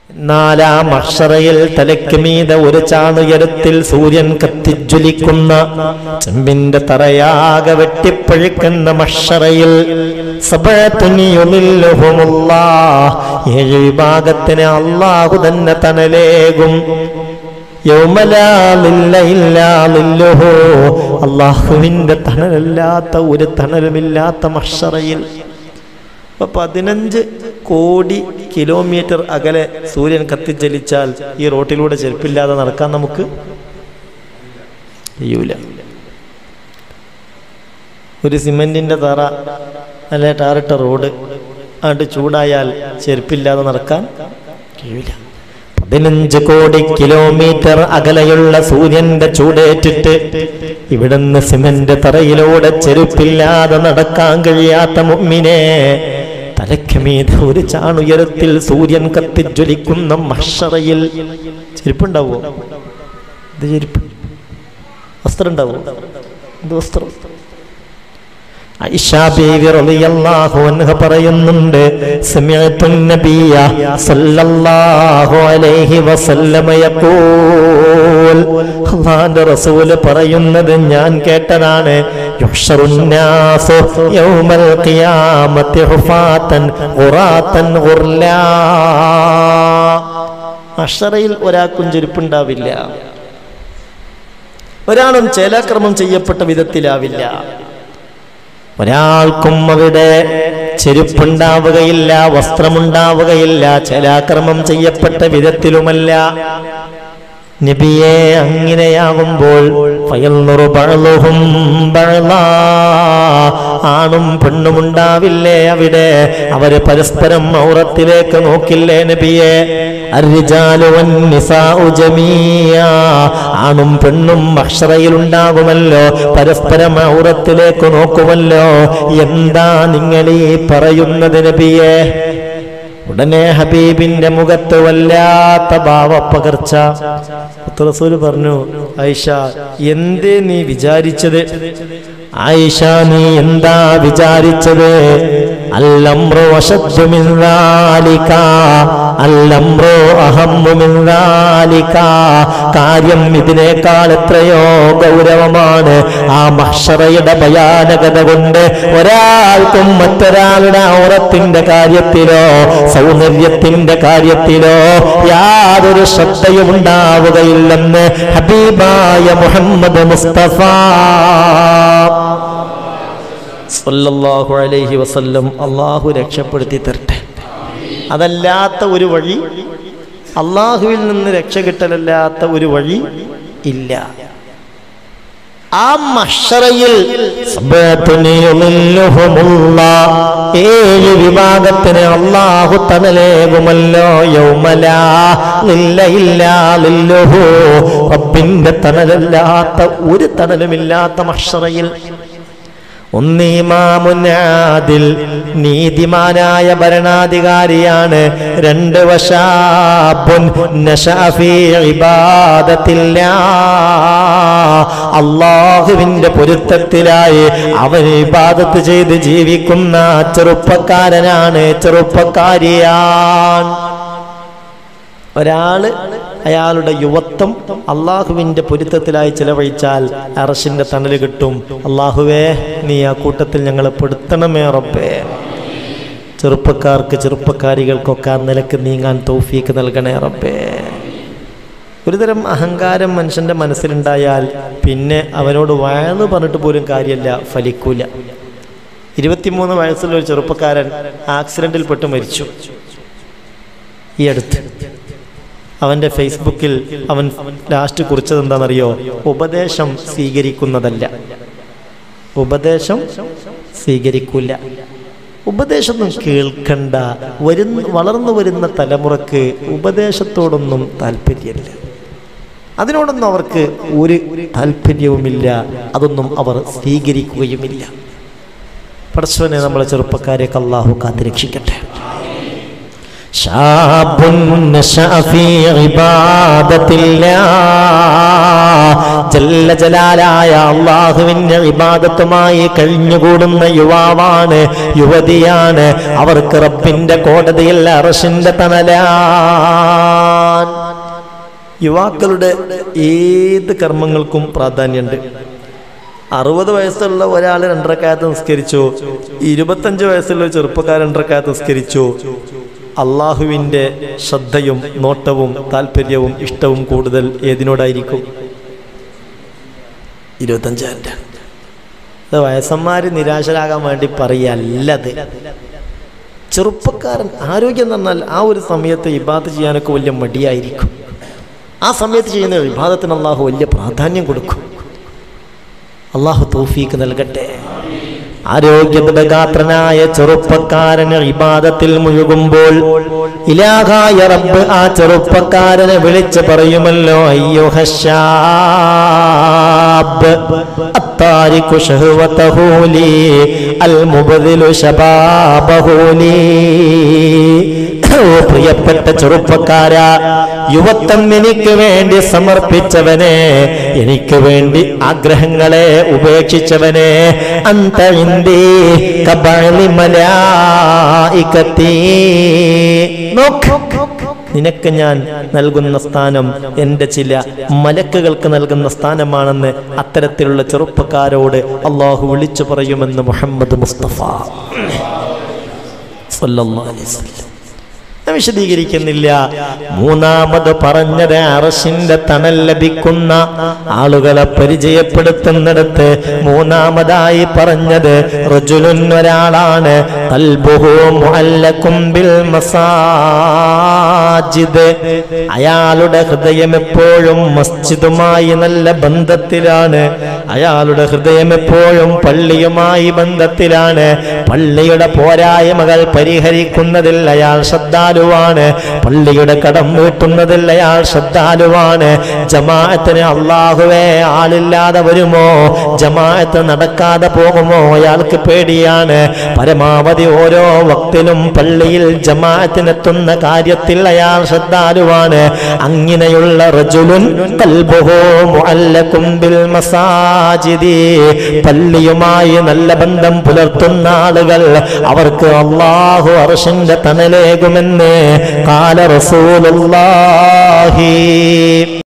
നാലാം അക്ഷറയിൽ തലയ്ക്ക് മീതെ ഒരു ചാണുയരത്തിൽ സൂര്യൻ കത്തിജ്വലിക്കുന്ന ചെമ്പിന്റെ തറയാകെ വെട്ടിപ്പഴുക്കുന്ന മഷറയിൽ സബഴത്തുനിയുമില്ലുഹുമുള്ള ഏഴ് വിഭാഗത്തിന് അള്ളാഹു തന്നെ തണലേകും യൗമലാലില്ലയില്ലാലില്ലുഹു അള്ളാഹുവിന്റെ തണലല്ലാത്ത ഒരു തണലുമില്ലാത്ത മഷറയിൽ അപ്പൊ പതിനഞ്ച് കോടി കിലോമീറ്റർ അകലെ സൂര്യൻ കത്തിച്ചലിച്ചാൽ ഈ റോട്ടിലൂടെ ചെരുപ്പില്ലാതെ നടക്കാൻ നമുക്ക് കഴിയൂല ഒരു സിമെന്റിന്റെ തറ അല്ലെ ടാറിട്ട റോഡ് ആണ്ട് ചൂടായാൽ ചെരുപ്പില്ലാതെ നടക്കാൻ കഴിയൂല പതിനഞ്ച് കോടി കിലോമീറ്റർ അകലെയുള്ള സൂര്യന്റെ ചൂടേറ്റിട്ട് ഇവിടുന്ന് സിമന്റ് തറയിലൂടെ ചെരുപ്പില്ലാതെ നടക്കാൻ കഴിയാത്ത മുമ്മിനെ തലയ്ക്കുമീത് ഒരു ചാണുയരത്തിൽ സൂര്യൻ കത്തിജ്വലിക്കുന്ന മഷറയിൽ ചെരുപ്പുണ്ടാവോ ഇത് ചെരുപ്പ് വസ്ത്രം ഉണ്ടാവോ ഇത് വസ്ത്രം ഐഷാ ബീവി റളിയല്ലാഹു അൻഹ പറയുന്നുണ്ട് സമിഅതു നബിയ സല്ലല്ലാഹു അലൈഹി വസല്ലമ യഖൂൽ അല്ലാഹുവിന്റെ റസൂൽ പറയുന്നത് ഞാൻ കേട്ടതാണ് യുഹ്ശറുൻ നാസു യൗമൽ ഖിയാമത്തി ഹുഫാതൻ ഖുറാതൻ ഗുർലാ അഷറയിൽ ഒരാൾക്കും ചെരുപ്പുണ്ടാവില്ല ഒരാളും ചേലാക്രമം ചെയ്യപ്പെട്ട വിധത്തിലാവില്ല ഒരാൾക്കും അവിടെ ചെരുപ്പുണ്ടാവുകയില്ല വസ്ത്രമുണ്ടാവുകയില്ല ചലാക്രമം ചെയ്യപ്പെട്ട വിധത്തിലുമല്ല നബിയെ അങ്ങനെയാകുമ്പോൾ ഫയൽനുറു ബഅളുഹും ബഅളാ. ആണും പെണ്ണും ഉണ്ടാവില്ലേ അവിടെ അവര് പരസ്പരം ഔറത്തിലേക്ക് നോക്കില്ലേ നബിയെ അർരിജാലു വന്നിസാഉ ജമീഅ. ആണും പെണ്ണും അക്ഷറയിൽ ഉണ്ടാകുമല്ലോ പരസ്പരം ഔറത്തിലേക്ക് നോക്കുമല്ലോ എന്താ നിങ്ങൾ ഈ പറയുന്നത് നബിയെ ഉടനെ ഹബീബിന്റെ മുഖത്ത് വല്ലാത്ത ഭാവപ്പകർച്ച റസൂല് പറഞ്ഞു ആയിഷ എന്തേ നീ വിചാരിച്ചത് ആയിഷ നീ എന്താ വിചാരിച്ചത് അല്ലംറു വശദ്ദു മിൻ ذلك അല്ലംറു അഹമ്മു മിൻ ذلك കാര്യം ഇതിനേക്കാൾ എത്രയോ ഗൗരവമാണ് ആ മഹ്ഷറയുടെ ഭയാനകത കൊണ്ട് ഒരാൾക്കും മറ്റൊരാളുടെ ഔറത്തിന്റെ കാര്യത്തിലോ സൗന്ദര്യത്തിന്റെ കാര്യത്തിലോ യാതൊരു ശ്രദ്ധയും ഉണ്ടാവുകയില്ലെന്ന് ഹബീബായ മുഹമ്മദ് മുസ്തഫ സല്ലല്ലാഹു അലൈഹി വസല്ലം അള്ളാഹു രക്ഷപ്പെടുത്തി തരട്ടെ അതല്ലാത്ത ഒരു വഴി അള്ളാഹുവിൽ നിന്ന് രക്ഷ കിട്ടലല്ലാത്ത ഒരു വഴി ഇല്ല ആ മഷറയിൽ ഏഴ് വിഭാഗത്തിന് അള്ളാഹു തണലേകുമല്ലോ യൗമലാ ലില്ല ഇല്ലാ ലില്ലുഹു റബ്ബിന്റെ തണലല്ലാത്ത ഒരു തണലുമില്ലാത്ത മഷറയിൽ ഒന്നീമാമുനാദിൽ നീതിമാനായ ഭരണാധികാരിയാണ് രണ്ട് വശാബുൻ നശാഫി ഇബാദത്തില്ലാ അള്ളാഹുവിന്റെ പൊരുത്തത്തിലായി അവൻ ഇബാദത്ത് ചെയ്ത് ജീവിക്കുന്ന ചെറുപ്പക്കാരനാണ് ചെറുപ്പക്കാരിയാണ് ഒരാള് അയാളുടെ യുവത്വം അള്ളാഹുവിന്റെ പൊരുത്തത്തിലായി ചെലവഴിച്ചാൽ അറഷിന്റെ തണല് കിട്ടും അള്ളാഹുവേ നീ ആ കൂട്ടത്തിൽ ഞങ്ങളെ പെടുത്തണമേ റബ്ബേ ചെറുപ്പക്കാർക്ക് ചെറുപ്പക്കാരികൾക്കൊക്കെ ആ നിലക്ക് നീങ്ങാൻ തൗഫീക്ക് നൽകണേ റബ്ബേ ഒരുതരം അഹങ്കാരം മനുഷ്യന്റെ മനസ്സിലുണ്ടായാൽ പിന്നെ അവനോട് വയന്ന് പറഞ്ഞിട്ട് പോലും കാര്യമല്ല ഫലിക്കൂല ഇരുപത്തിമൂന്ന് വയസ്സുള്ള ഒരു ചെറുപ്പക്കാരൻ ആക്സിഡന്റിൽ പെട്ട് മരിച്ചു ഈ അടുത്ത് അവന്റെ ഫേസ്ബുക്കിൽ അവൻ ലാസ്റ്റ് കുറിച്ചത് എന്താണെന്നറിയോ ഉപദേശം സ്വീകരിക്കുന്നതല്ല ഉപദേശം സ്വീകരിക്കൂല ഉപദേശമൊന്നും കേൾക്കണ്ട വരുന്ന വളർന്നു വരുന്ന തലമുറക്ക് ഉപദേശത്തോടൊന്നും താല്പര്യമില്ല അതിനോടൊന്നും അവർക്ക് ഒരു താല്പര്യവുമില്ല അതൊന്നും അവർ സ്വീകരിക്കുകയുമില്ല പടച്ചവനെ നമ്മളെ ചെറുപ്പക്കാരെയൊക്കെ അള്ളാഹു കാത്തിരക്ഷിക്കട്ടെ شاب نشأ في عبادة الله ജല്ല ജലാലായ അള്ളാഹുവിന്റെ ഇബാദത്തുമായി കഴിഞ്ഞുകൂടുന്ന യുവാവാണ് യുവതിയാണ് അവർക്ക് റബ്ബിന്റെ കോടതിയിൽ അറഷിന്റെ തണലാ യുവാക്കളുടെ ഏത് കർമ്മങ്ങൾക്കും പ്രാധാന്യമുണ്ട് അറുപത് വയസ്സുള്ള ഒരാൾ രണ്ടരക്കാലത്ത് നിസ്കരിച്ചു ഇരുപത്തഞ്ച് വയസ്സുള്ള ഒരു ചെറുപ്പക്കാരൻ രണ്ടരക്കാലത്ത് നിസ്കരിച്ചു അള്ളാഹുവിൻ്റെ ശ്രദ്ധയും നോട്ടവും താല്പര്യവും ഇഷ്ടവും കൂടുതൽ ഏതിനോടായിരിക്കും ഇരുപത്തഞ്ചാൻ്റെ അത് വയസ്സന്മാർ നിരാശരാകാൻ വേണ്ടി പറയല്ലത് ചെറുപ്പക്കാരൻ ആരോഗ്യം എന്ന് പറഞ്ഞാൽ ആ ഒരു സമയത്ത് ഇബാദത്ത് ചെയ്യാനൊക്കെ വലിയ മടിയായിരിക്കും ആ സമയത്ത് ചെയ്യുന്ന വിവാദത്തിന് അള്ളാഹു വലിയ പ്രാധാന്യം കൊടുക്കും അള്ളാഹു തൗഫീക്ക് നൽകട്ടെ ആരോഗ്യദൃഢഗാത്രനായ ചെറുപ്പക്കാരന് ഇബാദത്തിൽ മുഴുകുമ്പോൾ ഇലാഹായ റബ്ബ് ആ ചെറുപ്പക്കാരനെ വിളിച്ച് പറയുമല്ലോ അയ്യോ ഹഷാബ് അത്താരിഖു ശഹ്വതഹു ലീ അൽ മുബദിലു ശബാബഹു ലീ ഓ പ്രിയപ്പെട്ട ചെറുപ്പക്കാരാ യുവത്വം എനിക്ക് വേണ്ടി സമർപ്പിച്ചവനെ എനിക്ക് വേണ്ടി ആഗ്രഹങ്ങളെ ഉപേക്ഷിച്ചവനെ അന്ത ഇന്ദി കബളി മലായികത്തി നോക്ക് നിനക്ക് ഞാൻ നൽകുന്ന സ്ഥാനം എൻ്റെ ചില മലക്കുകൾക്ക് നൽകുന്ന സ്ഥാനമാണെന്ന് അത്തരത്തിലുള്ള ചെറുപ്പക്കാരോട് അള്ളാഹു വിളിച്ചു പറയുമെന്ന് മുഹമ്മദ് മുസ്തഫ സല്ലല്ലാഹു അലൈഹി വസല്ലം ഞാൻ വിശദീകരിക്കുന്നില്ല മൂന്നാമത് പറഞ്ഞത് അറശിന്റെ തണൽ ലഭിക്കുന്ന ആളുകളെ പരിചയപ്പെടുത്തുന്നിടത്ത് മൂന്നാമതായി പറഞ്ഞത് റജുലുൻ ഒരാളാണ് ഖൽബുഹു മുഅല്ലഖും ബിൽ മസാജിദ് അയാളുടെ ഹൃദയം എപ്പോഴും മസ്ജിദുമായി നല്ല ബന്ധത്തിലാണ് അയാളുടെ ഹൃദയം എപ്പോഴും പള്ളിയുമായി ബന്ധത്തിലാണ് പള്ളിയുടെ പോരായ്മകൾ പരിഹരിക്കുന്നതിൽ അയാൾ ശ്രദ്ധാലുവാണ് പള്ളിയുടെ കടം വീട്ടുന്നതിൽ അയാൾ ശ്രദ്ധാലുവാണ് ജമാഅത്തിന് അള്ളാഹുവേ ആളില്ലാതെ വരുമോ ജമാഅത്ത് നടക്കാതെ പോകുമോ അയാൾക്ക് പേടിയാണ് പരമാവധി ഓരോ വക്തിലും പള്ളിയിൽ ജമാഅത്തിനെത്തുന്ന കാര്യത്തിൽ അയാൾ ശ്രദ്ധാലുവാണ് അങ്ങനെയുള്ള റജുലുൻ ഖൽബുഹു മുഅല്ലഖും ബിൽ മസാജിദി പള്ളിയുമായി നല്ല ബന്ധം പുലർത്തുന്ന ആളുകൾ അവർക്ക് അള്ളാഹു അർഷിന്റെ തണലേകുമെന്ന് കാല റസൂലുള്ളാഹി